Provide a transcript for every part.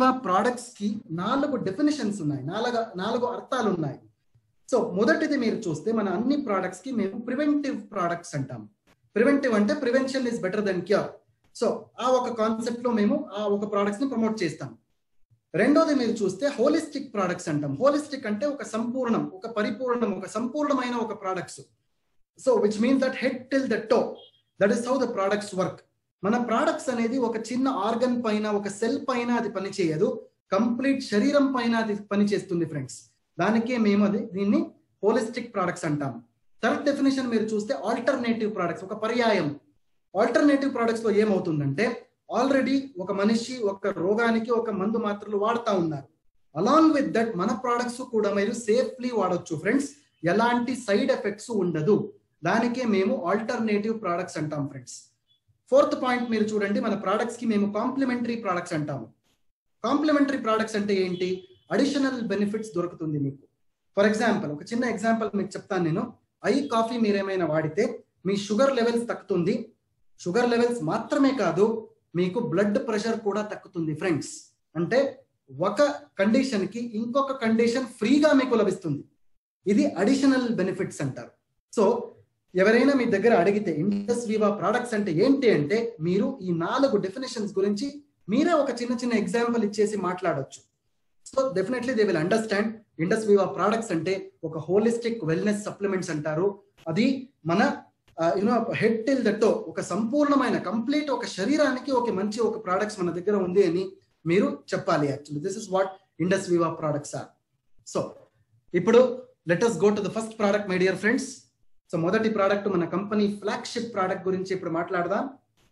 వీవా products కి నాలుగు definitions ఉన్నాయి నాలుగు నాలుగు అర్థాలు ఉన్నాయి సో మొదటిది మీరు చూస్తే మన అన్ని ప్రోడక్ట్స్ కి మేము ప్రివెంటివ్ ప్రోడక్ట్స్ అంటాం ప్రివెంటివ్ అంటే prevention is better than cure so ఆ ఒక కాన్సెప్ట్ లో మేము ఆ ఒక ప్రోడక్ట్స్ ని ప్రమోట్ చేస్తాం రెండోది మీరు చూస్తే హోలిస్టిక్ ప్రోడక్ట్స్ అంటాం హోలిస్టిక్ అంటే ఒక సంపూర్ణం ఒక పరిపూర్ణం ఒక సంపూర్ణమైన ఒక products so which means that head till the toe that is how the products work మన ప్రోడక్ట్స్ అనేది ఒక చిన్న ఆర్గన్ పైన ఒక సెల్ పైన అది పనిచేయదు కంప్లీట్ శరీరం పైన అది పనిచేస్తుంది ఫ్రెండ్స్ దానికే మేము అది దీన్ని హోలిస్టిక్ ప్రోడక్ట్స్ అంటాం థర్డ్ డెఫినేషన్ మీరు చూస్తే ఆల్టర్నేటివ్ ప్రోడక్ట్స్ ఒక పర్యాయం ఆల్టర్నేటివ్ ప్రోడక్ట్స్ లో ఏమవుతుందంటే ఆల్రెడీ ఒక మనిషి ఒక రోగానికి ఒక మందు మాత్రలు వాడుతా ఉన్నారు అలాంగ్ విత్ దట్ మన ప్రోడక్ట్స్ కూడా మీరు సేఫ్లీ వాడొచ్చు ఫ్రెండ్స్ ఎలాంటి సైడ్ ఎఫెక్ట్స్ ఉండదు దానికే మేము ఆల్టర్నేటివ్ ప్రోడక్ట్స్ అంటాం ఫ్రెండ్స్ ఫోర్త్ పాయింట్ మీరు చూడండి మన ప్రోడక్ట్స్ కి మేము కాంప్లిమెంటరీ ప్రోడక్ట్స్ అంటాము కాంప్లిమెంటరీ ప్రోడక్ట్స్ అంటే ఏంటి అడిషనల్ బెనిఫిట్స్ దొరుకుతుంది మీకు ఫర్ ఎగ్జాంపుల్ ఒక చిన్న ఎగ్జాంపుల్ మీకు చెప్తాను నేను ఐ కాఫీ మీరేమైనా వాడితే మీ షుగర్ లెవెల్స్ తగ్గుతుంది షుగర్ లెవెల్స్ మాత్రమే కాదు మీకు బ్లడ్ ప్రెషర్ కూడా తగ్గుతుంది ఫ్రెండ్స్ అంటే ఒక కండిషన్ కి ఇంకొక కండిషన్ ఫ్రీగా మీకు లభిస్తుంది ఇది అడిషనల్ బెనిఫిట్స్ అంటారు సో ఎవరైనా మీ దగ్గర అడిగితే ఇండస్ వివా ప్రోడక్ట్స్ అంటే ఏంటి అంటే మీరు ఈ నాలుగు డెఫినేషన్స్ గురించి మీరే ఒక చిన్న చిన్న ఎగ్జాంపుల్ ఇచ్చేసి మాట్లాడొచ్చు so definitely they will understand Indus Viva products అంటే ఒక హోలిస్టిక్ వెల్నెస్ సప్లిమెంట్స్ అంటారు అది మన యూనో హెడ్ టిల్ దట్టో ఒక సంపూర్ణమైన కంప్లీట్ ఒక శరీరానికి ఒక మంచి ఒక ప్రోడక్ట్స్ మన దగ్గర ఉంది అని మీరు చెప్పాలి actually this is what Indus Viva products are so ఇప్పుడు let us go to the first product my dear friends so మొదటి ప్రోడక్ట్ మన కంపెనీ ఫ్లాగ్షిప్ ప్రోడక్ట్ గురించి ఇప్పుడు మాట్లాడదాం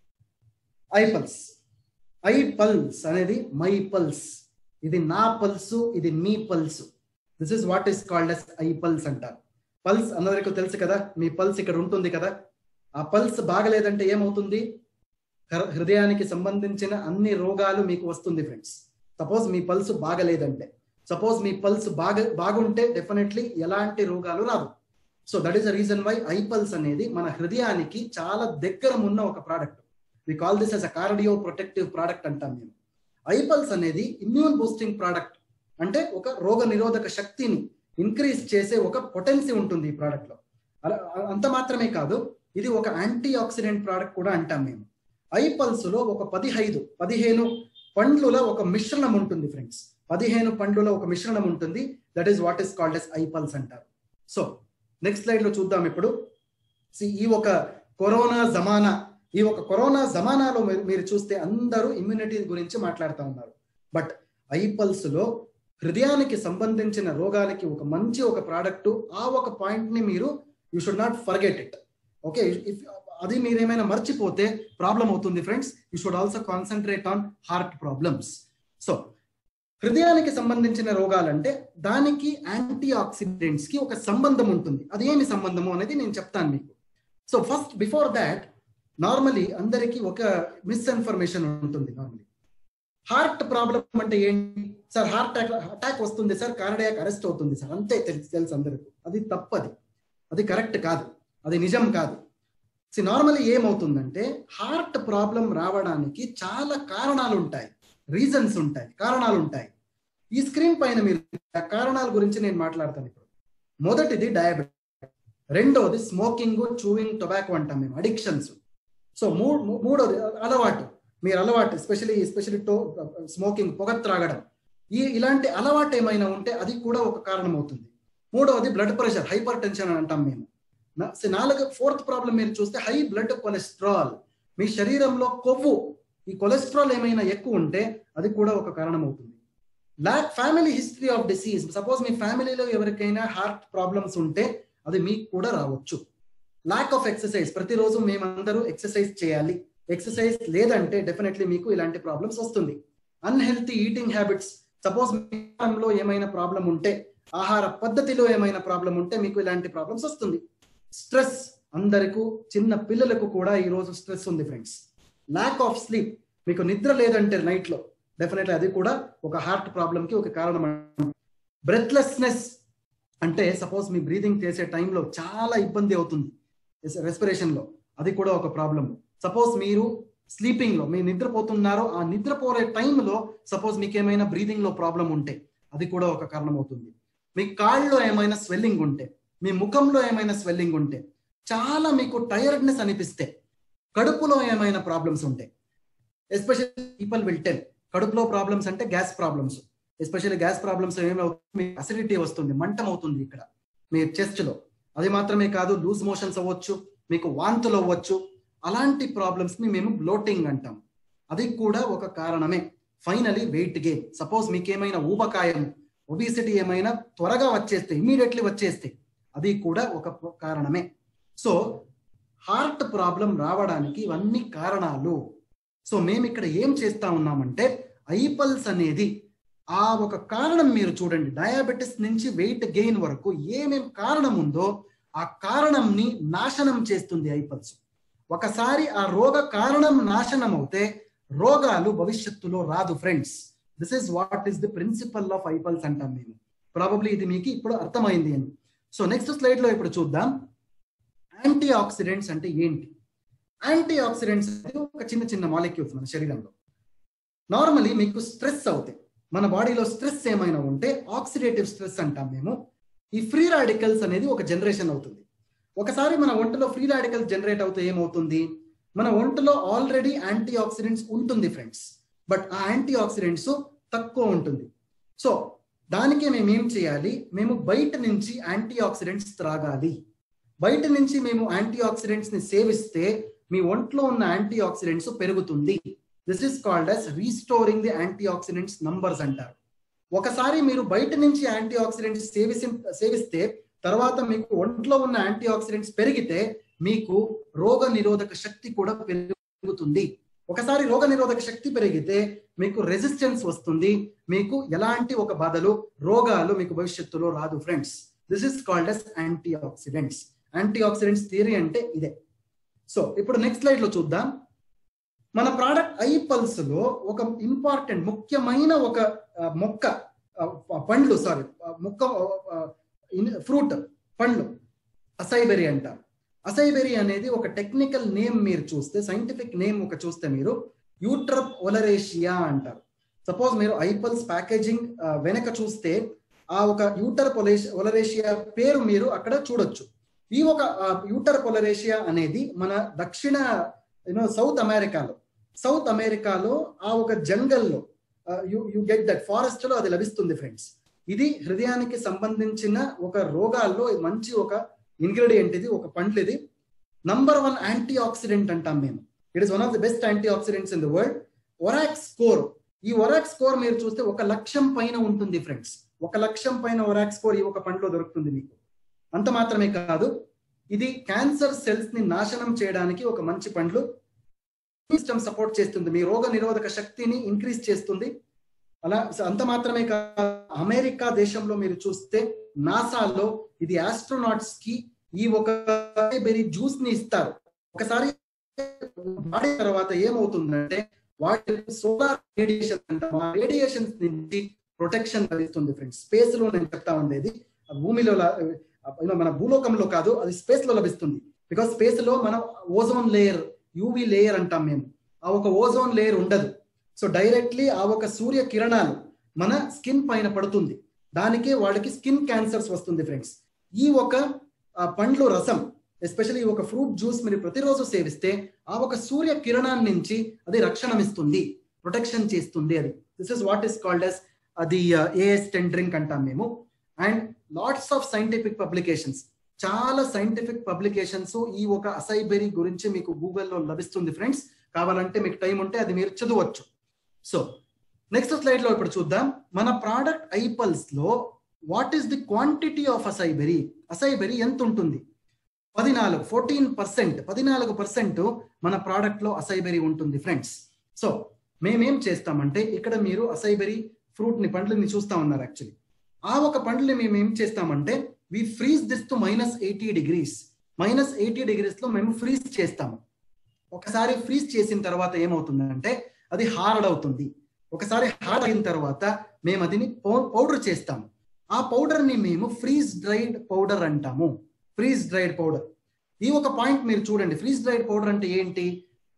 ఐపల్స్ ఐ పల్స్ అనేది మై పల్స్ ఇది నా పల్సు ఇది మీ pulse this is what is called as I pulse అంటారు పల్స్ అందరికీ తెలుసు కదా మీ పల్స్ ఇక్కడ ఉంటుంది కదా ఆ పల్స్ బాగలేదంటే ఏమవుతుంది హృదయానికి సంబంధించిన అన్ని రోగాలు మీకు వస్తుంది ఫ్రెండ్స్ సపోజ్ మీ పల్స్ బాగలేదంటే సపోజ్ మీ పల్స్ బాగా బాగుంటే డెఫినెట్లీ ఎలాంటి రోగాలు రావు so that is the reason why iPulse అనేది మన హృదయానికి చాలా దగ్గర ఉన్న ఒక product we call this as a cardio protective product అంటాం మేము ఐపల్స్ అనేది ఇమ్యూన్ బూస్టింగ్ ప్రోడక్ట్ అంటే ఒక రోగ నిరోధక శక్తిని ఇంక్రీజ్ చేసే ఒక పొటెన్సీ ఉంటుంది ఈ ప్రోడక్ట్ లో అంత మాత్రమే కాదు ఇది ఒక యాంటీ ఆక్సిడెంట్ ప్రోడక్ట్ కూడా అంటాం మేము ఐపల్స్ లో ఒక పదిహైదు పదిహేను పండ్లుల ఒక మిశ్రణం ఉంటుంది ఫ్రెండ్స్ పదిహేను పండ్లుల ఒక మిశ్రణం ఉంటుంది that is what is called as iPulse అంటారు సో నెక్స్ట్ స్లైడ్ లో చూద్దాం ఇప్పుడు ఈ ఒక కరోనా జమానా ఈ ఒక కరోనా జమానాలో మీరు చూస్తే అందరూ ఇమ్యూనిటీ గురించి మాట్లాడుతూ ఉన్నారు బట్ ఐపల్స్ లో హృదయానికి సంబంధించిన రోగాలకి ఒక మంచి ఒక ప్రోడక్ట్ ఆ ఒక పాయింట్ ని మీరు you should not forget it okay if అది మీరు ఏమైనా మర్చిపోతే ప్రాబ్లం అవుతుంది friends you should also concentrate on heart problems so హృదయానికి సంబంధించిన రోగాలంటే దానికి యాంటీ ఆక్సిడెంట్స్ కి ఒక సంబంధం ఉంటుంది అది ఏమి సంబంధము అనేది నేను చెప్తాను మీకు so first before that normally అందరికీ ఒక మిస్ఇన్ఫర్మేషన్ ఉంటుంది నార్మలీ హార్ట్ ప్రాబ్లం అంటే ఏంటి సార్ హార్ట్ అటాక్ వస్తుంది సార్ కార్డియాక్ అరెస్ట్ అవుతుంది సార్ అంతే తెలుసు తెలుసు అందరికి అది తప్పది అది కరెక్ట్ కాదు అది నిజం కాదు సి నార్మల్లీ ఏమవుతుందంటే హార్ట్ ప్రాబ్లం రావడానికి చాలా కారణాలు ఉంటాయి రీజన్స్ ఉంటాయి కారణాలు ఉంటాయి ఈ స్క్రీన్ పైన మీరు కారణాల గురించి నేను మాట్లాడతాను ఇప్పుడు మొదటిది డయాబెటిస్ రెండోది స్మోకింగ్ చూయింగ్ టొబాకో అంటాం మేము అడిక్షన్స్ సో మూడోది అలవాటు మీరు అలవాటు ఎస్పెషలీ ఎస్పెషలీ టో స్మోకింగ్ పొగ త్రాగడం ఈ ఇలాంటి అలవాటు ఏమైనా ఉంటే అది కూడా ఒక కారణం అవుతుంది మూడవది బ్లడ్ ప్రెషర్ హైపర్ టెన్షన్ అని అంటాం మేము నాలుగు ఫోర్త్ ప్రాబ్లం మీరు చూస్తే హై బ్లడ్ కొలెస్ట్రాల్ మీ శరీరంలో కొవ్వు ఈ కొలెస్ట్రాల్ ఏమైనా ఎక్కువ ఉంటే అది కూడా ఒక కారణం అవుతుంది like family history of disease suppose మీ ఫ్యామిలీలో ఎవరికైనా హార్ట్ ప్రాబ్లమ్స్ ఉంటే అది మీకు కూడా రావచ్చు లాక్ ఆఫ్ ఎక్సర్సైజ్ ప్రతిరోజు మేమందరూ ఎక్సర్సైజ్ చేయాలి ఎక్సర్సైజ్ లేదంటే డెఫినెట్లీ మీకు ఇలాంటి ప్రాబ్లమ్స్ వస్తుంది అన్హెల్తీ ఈటింగ్ హ్యాబిట్స్ సపోజ్ లో ఏమైనా ప్రాబ్లం ఉంటే ఆహార పద్ధతిలో ఏమైనా ప్రాబ్లం ఉంటే మీకు ఇలాంటి ప్రాబ్లమ్స్ వస్తుంది స్ట్రెస్ అందరికీ చిన్న పిల్లలకు కూడా ఈ రోజు స్ట్రెస్ ఉంది ఫ్రెండ్స్ ల్యాక్ ఆఫ్ స్లీప్ మీకు నిద్ర లేదంటే నైట్ లో డెఫినెట్లీ అది కూడా ఒక హార్ట్ ప్రాబ్లం కి ఒక కారణం బ్రెత్లెస్నెస్ అంటే సపోజ్ మీ బ్రీదింగ్ చేసే టైంలో చాలా ఇబ్బంది అవుతుంది రెస్పిరేషన్ లో అది కూడా ఒక ప్రాబ్లం సపోజ్ మీరు స్లీపింగ్ లో మీరు నిద్రపోతున్నారో ఆ నిద్రపోయే టైంలో సపోజ్ మీకు ఏమైనా బ్రీదింగ్ లో ప్రాబ్లం ఉంటే అది కూడా ఒక కారణం అవుతుంది మీ కాళ్ళలో ఏమైనా స్వెల్లింగ్ ఉంటే మీ ముఖంలో ఏమైనా స్వెల్లింగ్ ఉంటే చాలా మీకు టైర్డ్నెస్ అనిపిస్తే కడుపులో ఏమైనా ప్రాబ్లమ్స్ ఉంటే ఎస్పెషల్లీ పీపుల్ విల్ టెల్ కడుపులో ప్రాబ్లమ్స్ అంటే gas problems especially gas problems ఏమవుతుంది అసిడిటీ వస్తుంది మంటం అవుతుంది ఇక్కడ మీ చెస్ట్ లో అది మాత్రమే కాదు లూజ్ మోషన్స్ అవ్వచ్చు మీకు వాంతులు అవ్వచ్చు అలాంటి ప్రాబ్లమ్స్ ని మేము బ్లోటింగ్ అంటాం అది కూడా ఒక కారణమే ఫైనలీ వెయిట్ గెయిన్ సపోజ్ మీకు ఏమైనా ఊబకాయం ఒబిసిటీ ఏమైనా త్వరగా వచ్చేస్తే ఇమీడియట్లీ వచ్చేస్తే అది కూడా ఒక కారణమే సో హార్ట్ ప్రాబ్లం రావడానికి ఇవన్నీ కారణాలు సో మేము ఇక్కడ ఏం చేస్తా ఉన్నామంటే ఐపల్స్ అనేది ఆ ఒక కారణం మీరు చూడండి డయాబెటిస్ నుంచి వెయిట్ గెయిన్ వరకు ఏమేం కారణం ఉందో ఆ కారణంని నాశనం చేస్తుంది ఐపల్స్ ఒకసారి ఆ రోగ కారణం నాశనం అవుతే రోగాలు భవిష్యత్తులో రాదు friends this is what is the principle of iPulse అంటాం మేము ప్రాబబ్లీ ఇది మీకు ఇప్పుడు అర్థమైంది అని సో నెక్స్ట్ స్లైడ్ లో ఇప్పుడు చూద్దాం యాంటీ ఆక్సిడెంట్స్ అంటే ఏంటి యాంటీ ఆక్సిడెంట్స్ అనేది ఒక చిన్న చిన్న మాలిక్యూల్స్ మన శరీరంలో నార్మలీ మీకు స్ట్రెస్ అవుతాయి మన బాడీలో స్ట్రెస్ ఏమైనా ఉంటే ఆక్సిడేటివ్ స్ట్రెస్ అంటాం మేము ఈ ఫ్రీ రాడికల్స్ అనేది ఒక జనరేషన్ అవుతుంది ఒకసారి మన ఒంటలో ఫ్రీ రాడికల్స్ జనరేట్ అవుతే ఏమవుతుంది మన ఒంటలో ఆల్రెడీ యాంటీ ఆక్సిడెంట్స్ ఉంటుంది ఫ్రెండ్స్ బట్ ఆ యాంటీ ఆక్సిడెంట్స్ తక్కువ ఉంటుంది సో దానికి మేము ఏం చేయాలి మేము బయట నుంచి యాంటీ ఆక్సిడెంట్స్ త్రాగాలి బయట నుంచి మేము యాంటీ ఆక్సిడెంట్స్ ని సేవిస్తే మీ ఒంట్లో ఉన్న యాంటీ ఆక్సిడెంట్స్ పెరుగుతుంది this is called as restoring the antioxidants numbers అంటారు ఒకసారి మీరు బయట నుంచి యాంటీ ఆక్సిడెంట్స్ సేవిసి సేవిస్తే తర్వాత మీకు ఒంట్లో ఉన్న యాంటీ ఆక్సిడెంట్స్ పెరిగితే మీకు రోగ నిరోధక శక్తి కూడా పెరుగుతుంది ఒకసారి రోగ నిరోధక శక్తి పెరిగితే మీకు రెసిస్టెన్స్ వస్తుంది మీకు ఎలాంటి ఒక బాధలు రోగాలు మీకు భవిష్యత్తులో రాదు friends this is called as antioxidants antioxidants theory అంటే ఇదే సో ఇప్పుడు నెక్స్ట్ స్లైడ్ లో చూద్దాం మన ప్రోడక్ట్ ఐ పల్స్ లో ఒక ఇంపార్టెంట్ ముఖ్యమైన ఒక మొక్క పండ్లు సారీ మొక్క ఫ్రూట్ పండ్లు అసైబెరీ అంటారు అసైబెరీ అనేది ఒక టెక్నికల్ నేమ్ మీరు చూస్తే సైంటిఫిక్ నేమ్ ఒక చూస్తే మీరు యూట్రప్ ఒలరేషియా అంటారు సపోజ్ మీరు ఐపల్స్ ప్యాకేజింగ్ వెనక చూస్తే ఆ ఒక యూటర్ ఒలరేషియా పేరు మీరు అక్కడ చూడొచ్చు ఈ ఒక యూటర్ పొలరేషియా అనేది మన దక్షిణ యూనో సౌత్ అమెరికాలో సౌత్ అమెరికాలో ఆ ఒక జంగల్లో you you get that forest లో అది లభిస్తుంది ఫ్రెండ్స్ ఇది హృదయానికి సంబంధించిన ఒక రోగాల్లో మంచి ఒక ఇంగ్రీడియంట్ ఇది ఒక పండ్లు ఇది నంబర్ వన్ యాంటీ ఆక్సిడెంట్ అంటాం మేము it is one of the best antioxidants in the world ORAC score ఈ ఒరాక్ స్కోర్ మీరు చూస్తే ఒక లక్షం పైన ఉంటుంది ఫ్రెండ్స్ ఒక లక్షం పైన ఒరాక్ స్కోర్ ఈ ఒక పండ్లో దొరుకుతుంది మీకు అంత మాత్రమే కాదు ఇది క్యాన్సర్ సెల్స్ ని నాశనం చేయడానికి ఒక మంచి పండ్లు సిస్టమ్ సపోర్ట్ చేస్తుంది మీ రోగ నిరోధక శక్తిని ఇంక్రీజ్ చేస్తుంది అలా అంత మాత్రమే కాదు అమెరికా దేశంలో మీరు చూస్తే నాసాలో ఇది ఆస్ట్రోనాట్స్ కి ఈ ఒక బెరీ జ్యూస్ ని ఇస్తారు ఒకసారి వాడిన తర్వాత ఏమవుతుందంటే వాటి సోలార్ రేడియేషన్ అంటాం ఆ రేడియేషన్స్ నుంచి ప్రొటెక్షన్ లభిస్తుంది ఫ్రెండ్స్ స్పేస్ లో నేను చెప్తా ఉండేది భూమిలో మన భూలోకంలో కాదు అది స్పేస్ లో లభిస్తుంది బికాస్ స్పేస్ లో మనం ఓజోన్ లేయర్ యూవి లేయర్ అంటాం మేము ఆ ఒక ఓజోన్ లేయర్ ఉండదు సో డైరెక్ట్లీ ఆ ఒక సూర్య కిరణాలు మన స్కిన్ పైన పడుతుంది దానికి వాళ్ళకి స్కిన్ క్యాన్సర్స్ వస్తుంది ఫ్రెండ్స్ ఈ ఒక పండ్లు రసం ఎస్పెషల్లీ ఈ ఒక ఫ్రూట్ జ్యూస్ మీరు ప్రతిరోజు సేవిస్తే ఆ ఒక సూర్య కిరణాన్ని నుంచి అది రక్షణ ఇస్తుంది ప్రొటెక్షన్ చేస్తుంది అది this is what is called as అది ఏఎస్ టెన్ డ్రింక్ అంటాం మేము and lots of scientific publications చాలా సైంటిఫిక్ పబ్లికేషన్స్ ఈ ఒక అసైబెరీ గురించి మీకు గూగుల్లో లభిస్తుంది ఫ్రెండ్స్ కావాలంటే మీకు టైం ఉంటే అది మీరు చదవచ్చు సో నెక్స్ట్ స్లైడ్ లో ఇప్పుడు చూద్దాం మన ప్రోడక్ట్ ఐపల్స్ లో what is the quantity of acai berry acai berry ఎంత ఉంటుంది పదినాలుగు ఫోర్టీన్ పర్సెంట్ పదినాలుగు పర్సెంట్ మన ప్రోడక్ట్ లో అసైబెరీ ఉంటుంది ఫ్రెండ్స్ సో మేమేం చేస్తామంటే ఇక్కడ మీరు అసైబెరీ ఫ్రూట్ ని పండ్లని చూస్తా ఉన్నారు యాక్చువల్లీ ఆ ఒక పండ్లని మేము ఏం చేస్తామంటే we freeze this to minus eighty degrees minus eighty degrees లో మేము ఫ్రీజ్ చేస్తాము ఒకసారి ఫ్రీజ్ చేసిన తర్వాత ఏమవుతుందంటే అది హార్డ్ అవుతుంది ఒకసారి హార్డ్ అయిన తర్వాత మేము అదిని పౌడర్ చేస్తాము ఆ పౌడర్ ని మేము ఫ్రీజ్ డ్రైడ్ పౌడర్ అంటాము ఫ్రీజ్ డ్రైడ్ పౌడర్ ఈ ఒక పాయింట్ మీరు చూడండి ఫ్రీజ్ డ్రైడ్ పౌడర్ అంటే ఏంటి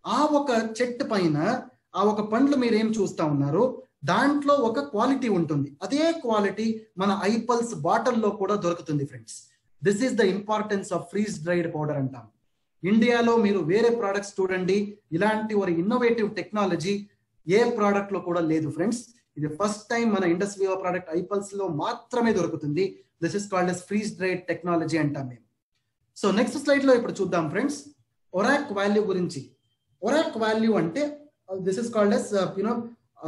ఆ ఒక చెట్టు పైన ఆ ఒక పండ్లు మీరు ఏం చూస్తా ఉన్నారు దాంట్లో ఒక క్వాలిటీ ఉంటుంది అదే క్వాలిటీ మన ఐపల్స్ బాటిల్లో కూడా దొరుకుతుంది friends this is the importance of freeze dried powder అంటాం ఇండియాలో మీరు వేరే ప్రోడక్ట్స్ చూడండి ఇలాంటి ఒక ఇన్నోవేటివ్ టెక్నాలజీ ఏ ప్రోడక్ట్ లో కూడా లేదు ఫ్రెండ్స్ ఇది ఫస్ట్ టైం మన ఇండస్ట్రీ ప్రోడక్ట్ ఐపల్స్ లో మాత్రమే దొరుకుతుంది this is called as freeze dried technology అంటాం మేము సో నెక్స్ట్ స్లైడ్ లో ఇప్పుడు చూద్దాం ఫ్రెండ్స్ ఒరాక్ వాల్యూ గురించి ఒరాక్ వాల్యూ అంటే this is called as you know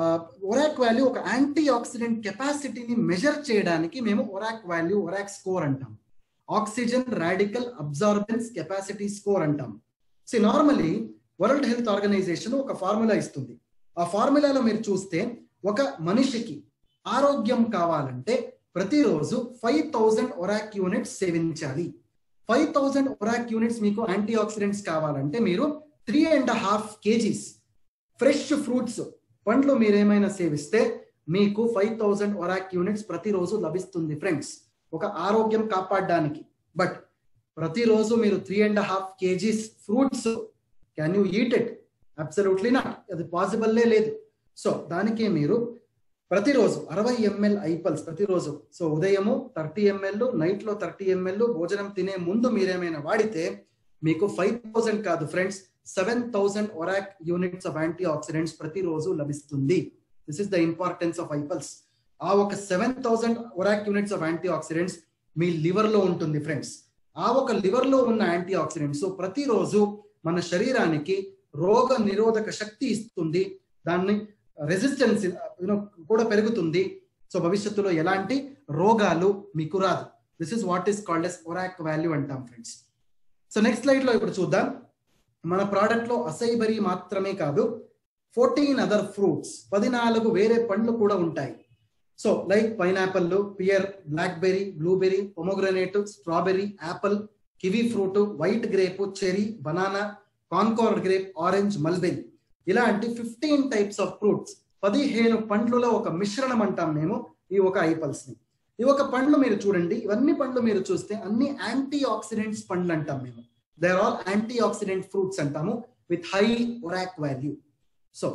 ORAC value ఒక యాంటీ ఆక్సిడెంట్ కెపాసిటీని మెజర్ చేయడానికి మేము ఒరాక్ వాల్యూ ఒరాక్ స్కోర్ అంటాం oxygen radical absorbance capacity score అంటాం see normally World Health Organization ఒక ఫార్ములా ఇస్తుంది ఆ ఫార్ములాలో మీరు చూస్తే ఒక మనిషికి ఆరోగ్యం కావాలంటే ప్రతిరోజు ఫైవ్ థౌజండ్ ఒరాక్ యూనిట్స్ సేవించాలి ఫైవ్ థౌజండ్ ఒరాక్ యూనిట్స్ మీకు యాంటీ ఆక్సిడెంట్స్ కావాలంటే మీరు three and half kgs fresh fruits పండ్లు మీరేమైనా సేవిస్తే మీకు ఫైవ్ థౌజండ్ ఒరాక్ యూనిట్స్ ప్రతిరోజు లభిస్తుంది ఫ్రెండ్స్ ఒక ఆరోగ్యం కాపాడడానికి బట్ ప్రతిరోజు మీరు three and half kgs fruits can you eat it absolutely not అది పాసిబుల్లే లేదు సో దానికి మీరు ప్రతిరోజు అరవై ఎంఎల్ ఐపల్స్ ప్రతిరోజు సో ఉదయము థర్టీ ఎంఎల్ నైట్ లో థర్టీ ఎంఎల్ భోజనం తినే ముందు మీరేమైనా వాడితే మీకు ఫైవ్ థౌసండ్ కాదు friends seven thousand ORAC units of antioxidants ప్రతిరోజు లభిస్తుంది this is the importance of iPulse ఆ ఒక seven thousand ORAC units of antioxidants మీ లివర్ లో ఉంటుంది ఫ్రెండ్స్ ఆ ఒక లివర్ లో ఉన్న యాంటీ ఆక్సిడెంట్స్ ప్రతిరోజు మన శరీరానికి రోగ నిరోధక శక్తి ఇస్తుంది దాన్ని రెసిస్టెన్స్ కూడా పెరుగుతుంది సో భవిష్యత్తులో ఎలాంటి రోగాలు మీకు రాదు this is what is called as ORAC value అంటాం ఫ్రెండ్స్ సో నెక్స్ట్ స్లైడ్ లో ఇప్పుడు చూద్దాం మన ప్రోడక్ట్ లో అసైబరీ మాత్రమే కాదు ఫోర్టీన్ అదర్ ఫ్రూట్స్ పదినాలుగు వేరే పండ్లు కూడా ఉంటాయి so like pineapple pear blackberry blueberry pomegranate strawberry apple kiwi fruit white grape cherry banana Concord grape orange mulberry ఇలాంటి ఫిఫ్టీన్ టైప్స్ ఆఫ్ ఫ్రూట్స్ పదిహేను పండ్లలో ఒక మిశ్రణం అంటాం మేము ఈ ఒక ఐపల్స్ ని ఈ ఒక పండ్లు మీరు చూడండి ఇవన్నీ పండ్లు మీరు చూస్తే అన్ని యాంటీ ఆక్సిడెంట్స్ పండ్లు అంటాం మేము they are all antioxidant fruits అంటాము with high ORAC value so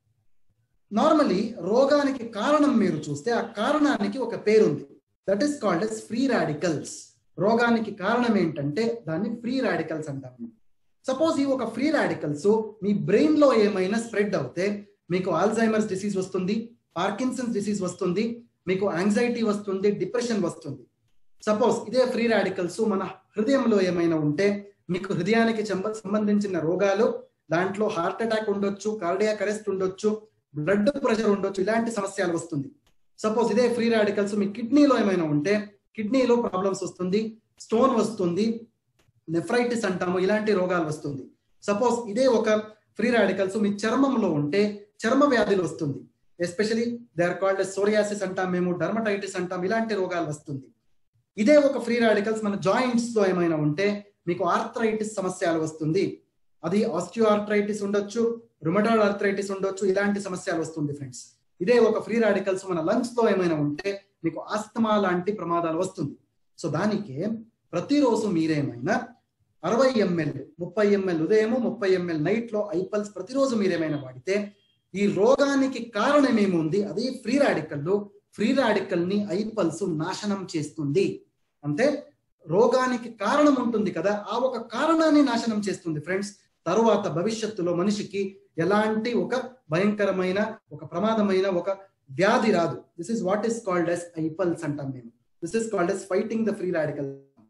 normally రోగానికి కారణం మీరు చూస్తే ఆ కారణానికి ఒక పేరుంది that is called as free radicals రోగానికి కారణం ఏంటంటే దాన్ని ఫ్రీ రాడికల్స్ అంటాము సపోజ్ ఈ ఒక ఫ్రీ రాడికల్స్ మీ బ్రెయిన్ లో ఏమైనా స్ప్రెడ్ అవుతే మీకు ఆల్జైమర్స్ డిసీజ్ వస్తుంది పార్కిన్సన్స్ డిసీజ్ వస్తుంది మీకు యాంగ్జైటీ వస్తుంది డిప్రెషన్ వస్తుంది సపోజ్ ఇదే ఫ్రీ రాడికల్స్ మన హృదయంలో ఏమైనా ఉంటే మీకు హృదయానికి సంబంధించిన రోగాలు దాంట్లో హార్ట్ అటాక్ ఉండొచ్చు కార్డియాక్ అరెస్ట్ ఉండొచ్చు బ్లడ్ ప్రెషర్ ఉండొచ్చు ఇలాంటి సమస్యలు వస్తుంది సపోజ్ ఇదే ఫ్రీ రాడికల్స్ మీ కిడ్నీలో ఏమైనా ఉంటే కిడ్నీలో ప్రాబ్లమ్స్ వస్తుంది స్టోన్ వస్తుంది నెఫ్రైటిస్ అంటాము ఇలాంటి రోగాలు వస్తుంది సపోజ్ ఇదే ఒక ఫ్రీ రాడికల్స్ మీ చర్మంలో ఉంటే చర్మ వ్యాధులు వస్తుంది especially they are called psoriasis అంటాం మేము డర్మటైటిస్ అంటాం ఇలాంటి రోగాలు వస్తుంది ఇదే ఒక ఫ్రీ రాడికల్స్ మన జాయింట్స్ లో ఏమైనా ఉంటే మీకు ఆర్థరైటిస్ సమస్యలు వస్తుంది అది ఆస్టియో ఆర్థరైటిస్ ఉండొచ్చు రుమటాల్ ఆర్థరైటిస్ ఉండొచ్చు ఇలాంటి సమస్యలు వస్తుంది ఫ్రెండ్స్ ఇదే ఒక ఫ్రీ రాడికల్స్ మన లంగ్స్ లో ఏమైనా ఉంటే మీకు ఆస్తమా లాంటి ప్రమాదాలు వస్తుంది సో దానికి ప్రతిరోజు మీరేమైనా అరవై ఎంఎల్ ముప్పై ఎంఎల్ ఉదయము ముప్పై ఎంఎల్ నైట్ లో ఐపల్స్ ప్రతిరోజు మీరేమైనా వాడితే ఈ రోగానికి కారణం ఏముంది అది ఫ్రీ రాడికల్ ఫ్రీ రాడికల్ ని ఐపల్స్ నాశనం చేస్తుంది అంటే రోగానికి కారణం ఉంటుంది కదా ఆ ఒక కారణాన్ని నాశనం చేస్తుంది ఫ్రెండ్స్ తరువాత భవిష్యత్తులో మనిషికి ఎలాంటి ఒక భయంకరమైన ఒక ప్రమాదమైన ఒక వ్యాధి రాదు this is what is called as iPulse అంటాం మేము this is called as fighting the free radical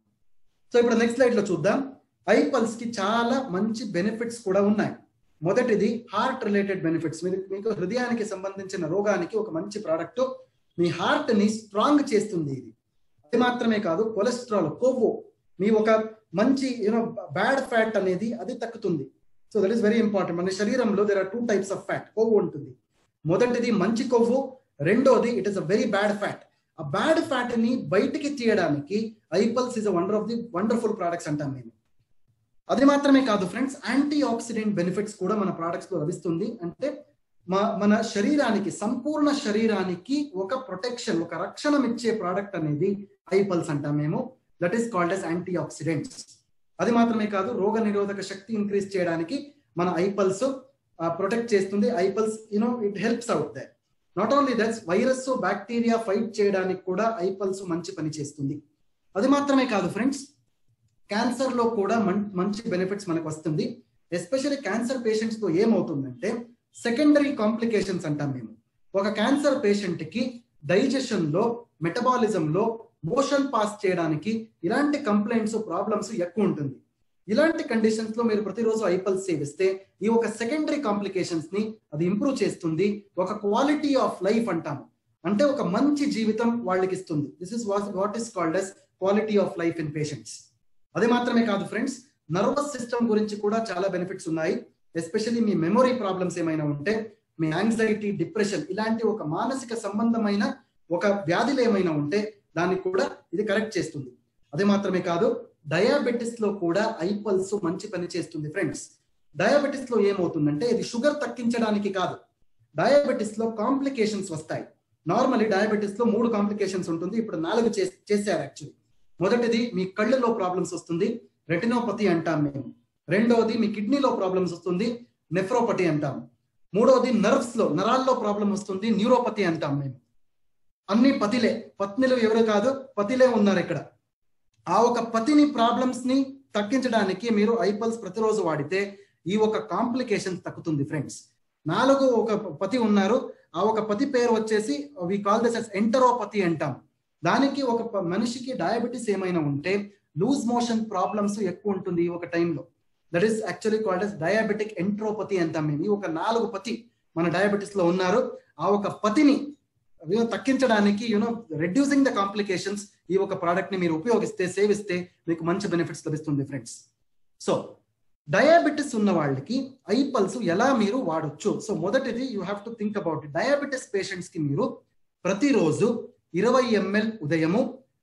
so ఇప్పుడు నెక్స్ట్ స్లైడ్ లో చూద్దాం ఐపల్స్ కి చాలా మంచి బెనిఫిట్స్ కూడా ఉన్నాయి మొదటిది హార్ట్ రిలేటెడ్ బెనిఫిట్స్ మీరు మీకు హృదయానికి సంబంధించిన రోగానికి ఒక మంచి ప్రోడక్ట్ మీ హార్ట్ ని స్ట్రాంగ్ చేస్తుంది ఇది అది మాత్రమే కాదు కొలెస్ట్రాల్ కొవ్వు మీ ఒక మంచి యూనో బ్యాడ్ ఫ్యాట్ అనేది అది తక్కుతుంది so that is very important మన శరీరంలో there are two types of fat కొవ్వు ఉంటుంది మొదటిది మంచి కొవ్వు రెండోది it is a very bad fat ఆ బ్యాడ్ ఫ్యాట్ ని బయటికి తీయడానికి iPulse is a wonder of the wonderful products అంటాం మేము అది మాత్రమే కాదు ఫ్రెండ్స్ యాంటీ ఆక్సిడెంట్ బెనిఫిట్స్ కూడా మన ప్రోడక్ట్స్ లో లభిస్తుంది అంటే మన శరీరానికి సంపూర్ణ శరీరానికి ఒక ప్రొటెక్షన్ ఒక రక్షణ ఇచ్చే ప్రోడక్ట్ అనేది ఐపల్స్ అంటాం మేము that is called as antioxidants అది మాత్రమే కాదు రోగ నిరోధక శక్తి ఇంక్రీజ్ చేయడానికి మన ఐపల్స్ ప్రొటెక్ట్ చేస్తుంది iPulse you know it helps out they not only that's virus bacteria fight చేయడానికి కూడా ఐపల్స్ మంచి పని చేస్తుంది అది మాత్రమే కాదు ఫ్రెండ్స్ క్యాన్సర్ లో కూడా మంచి బెనిఫిట్స్ మనకు వస్తుంది ఎస్పెషల్లీ క్యాన్సర్ పేషెంట్స్ తో ఏమవుతుందంటే సెకండరీ కాంప్లికేషన్స్ అంటాం మేము ఒక క్యాన్సర్ పేషెంట్ కి డైజెషన్ లో మెటబాలిజం లో మోషన్ పాస్ చేయడానికి ఇలాంటి కంప్లైంట్స్ ప్రాబ్లమ్స్ ఎక్కువ ఉంటుంది ఇలాంటి కండిషన్స్ లో మీరు ప్రతిరోజు ఐపల్స్ సేవిస్తే ఈ ఒక సెకండరీ కాంప్లికేషన్స్ ని అది ఇంప్రూవ్ చేస్తుంది ఒక క్వాలిటీ ఆఫ్ లైఫ్ అంటాము అంటే ఒక మంచి జీవితం వాళ్ళకి ఇస్తుంది this is what is called as quality of life in patients అది మాత్రమే కాదు ఫ్రెండ్స్ నర్వస్ సిస్టమ్ గురించి కూడా చాలా బెనిఫిట్స్ ఉన్నాయి ఎస్పెషల్లీ మీ మెమొరీ ప్రాబ్లమ్స్ ఏమైనా ఉంటే మీ యాంగ్జైటీ డిప్రెషన్ ఇలాంటి ఒక మానసిక సంబంధమైన ఒక వ్యాధులు ఏమైనా ఉంటే దాన్ని కూడా ఇది కరెక్ట్ చేస్తుంది అది మాత్రమే కాదు డయాబెటిస్ లో కూడా ఐపల్స్ మంచి పని చేస్తుంది ఫ్రెండ్స్ డయాబెటిస్ లో ఏమవుతుందంటే ఇది షుగర్ తగ్గించడానికి కాదు డయాబెటిస్ లో కాంప్లికేషన్స్ వస్తాయి నార్మల్లీ డయాబెటిస్ లో మూడు కాంప్లికేషన్స్ ఉంటుంది ఇప్పుడు నాలుగు చేశారు యాక్చువల్లీ మొదటిది మీ కళ్ళలో ప్రాబ్లమ్స్ వస్తుంది రెటినోపతి అంటాం మేము రెండవది మీ కిడ్నీలో ప్రాబ్లమ్స్ వస్తుంది నెఫ్రోపతి అంటాం మూడవది నర్వ్స్ లో నరాల్లో ప్రాబ్లం వస్తుంది న్యూరోపతి అంటాం మేము అన్ని పతిలే పత్నిలు ఎవరు కాదు పతిలే ఉన్నారు ఇక్కడ ఆ ఒక పతిని ప్రాబ్లమ్స్ ని తగ్గించడానికి మీరు ఐపల్స్ ప్రతిరోజు వాడితే ఈ ఒక కాంప్లికేషన్ తగ్గుతుంది ఫ్రెండ్స్ నాలుగు ఒక పతి ఉన్నారు ఆ ఒక పతి పేరు వచ్చేసి వి కాల్ దిస్ అస్ ఎంటరోపతి అంటాం దానికి ఒక మనిషికి డయాబెటీస్ ఏమైనా ఉంటే లూజ్ మోషన్ ప్రాబ్లమ్స్ ఎక్కువ ఉంటుంది ఈ ఒక టైంలో that is actually called as diabetic enteropathy అంటాం మేము ఈ ఒక నాలుగు పతి మన డయాబెటీస్ లో ఉన్నారు ఆ ఒక పతిని తగ్గించడానికి యూనో రెడ్యూసింగ్ ద కాంప్లికేషన్స్ ఈ ఒక ప్రోడక్ట్ ని మీరు ఉపయోగిస్తే సేవిస్తే మీకు మంచి బెనిఫిట్స్ లభిస్తుంది ఫ్రెండ్స్ సో డయాబెటిస్ ఉన్న వాళ్ళకి ఐపల్స్ ఎలా మీరు వాడొచ్చు సో మొదటిది you have to think about it diabetes patients కి మీరు ప్రతిరోజు ఇరవై ఎంఎల్ ఉదయము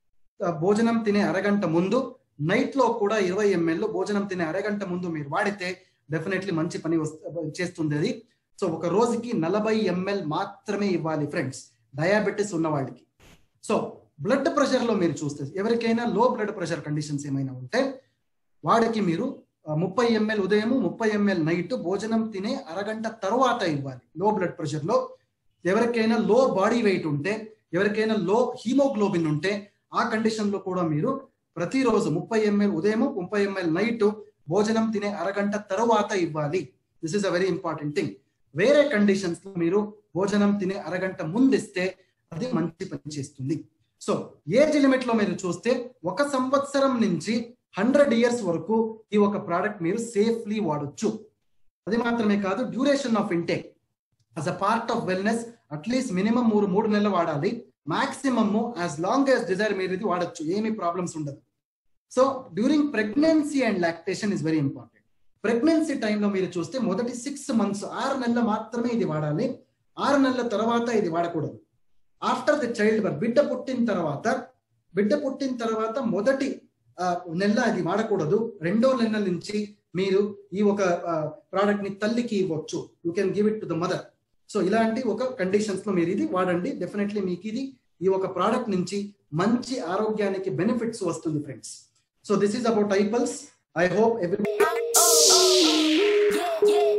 భోజనం తినే అరగంట ముందు నైట్ లో కూడా ఇరవై ఎంఎల్ భోజనం తినే అరగంట ముందు మీరు వాడితే డెఫినెట్లీ మంచి పని చేస్తుంది అది సో ఒక రోజుకి నలభై ఎంఎల్ మాత్రమే ఇవ్వాలి ఫ్రెండ్స్ డయాబెటిస్ ఉన్న వాళ్ళకి సో బ్లడ్ ప్రెషర్ లో మీరు చూస్తే ఎవరికైనా లో బ్లడ్ ప్రెషర్ కండిషన్స్ ఏమైనా ఉంటే వాడికి మీరు ముప్పై ఎంఎల్ ఉదయం ముప్పై ఎంఎల్ నైట్ భోజనం తినే అరగంట తర్వాత ఇవ్వాలి లో బ్లడ్ ప్రెషర్ లో ఎవరికైనా లో బాడీ వెయిట్ ఉంటే ఎవరికైనా లో హీమోగ్లోబిన్ ఉంటే ఆ కండిషన్ లో కూడా మీరు ప్రతిరోజు ముప్పై ఎంఎల్ ఉదయం ముప్పై ఎంఎల్ నైట్ భోజనం తినే అరగంట తర్వాత ఇవ్వాలి this is a very important thing వేరే కండిషన్స్ లో మీరు భోజనం తినే అరగంట ముందిస్తే అది మంచి పని చేస్తుంది సో ఏజ్ లిమిట్ లో మీరు చూస్తే ఒక సంవత్సరం నుంచి హండ్రెడ్ ఇయర్స్ వరకు ఈ ఒక ప్రోడక్ట్ మీరు సేఫ్లీ వాడొచ్చు అది మాత్రమే కాదు duration of intake as a part of wellness at least minimum మూడు మూడు నెలలు వాడాలి maximum as long as desire మీరు ఇది వాడచ్చు ఏమి ప్రాబ్లమ్స్ ఉండదు so during pregnancy and lactation is very important pregnancy టైంలో మీరు చూస్తే మొదటి సిక్స్ మంత్స్ ఆరు నెలలు మాత్రమే ఇది వాడాలి ఆరు నెలల తర్వాత ఇది వాడకూడదు ఆఫ్టర్ ది చైల్డ్ బర్త్ బిడ్డ పుట్టిన తర్వాత బిడ్డ పుట్టిన తర్వాత మొదటి నెల అది వాడకూడదు రెండో నెల నుంచి మీరు ఈ ఒక ప్రోడక్ట్ ని తల్లికి ఇవ్వచ్చు you can give it to the mother so ఇలాంటి ఒక కండిషన్స్ లో మీరు ఇది వాడండి డెఫినెట్లీ మీకు ఇది ఈ ఒక ప్రోడక్ట్ నుంచి మంచి ఆరోగ్యానికి బెనిఫిట్స్ వస్తుంది friends so this is about iPulse I hope every Yeah, yeah.